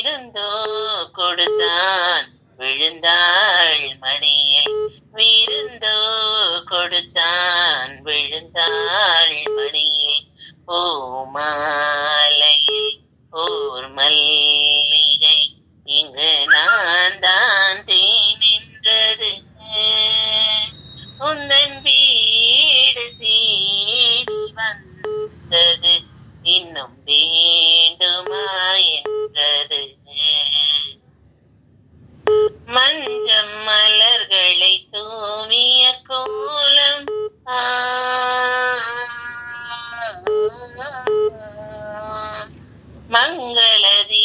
விருந்தோ கொடுத்தான் விழுந்தாள் மணியை விருந்தோ கொடுத்தான் விழுந்தாள் மணியை பூமா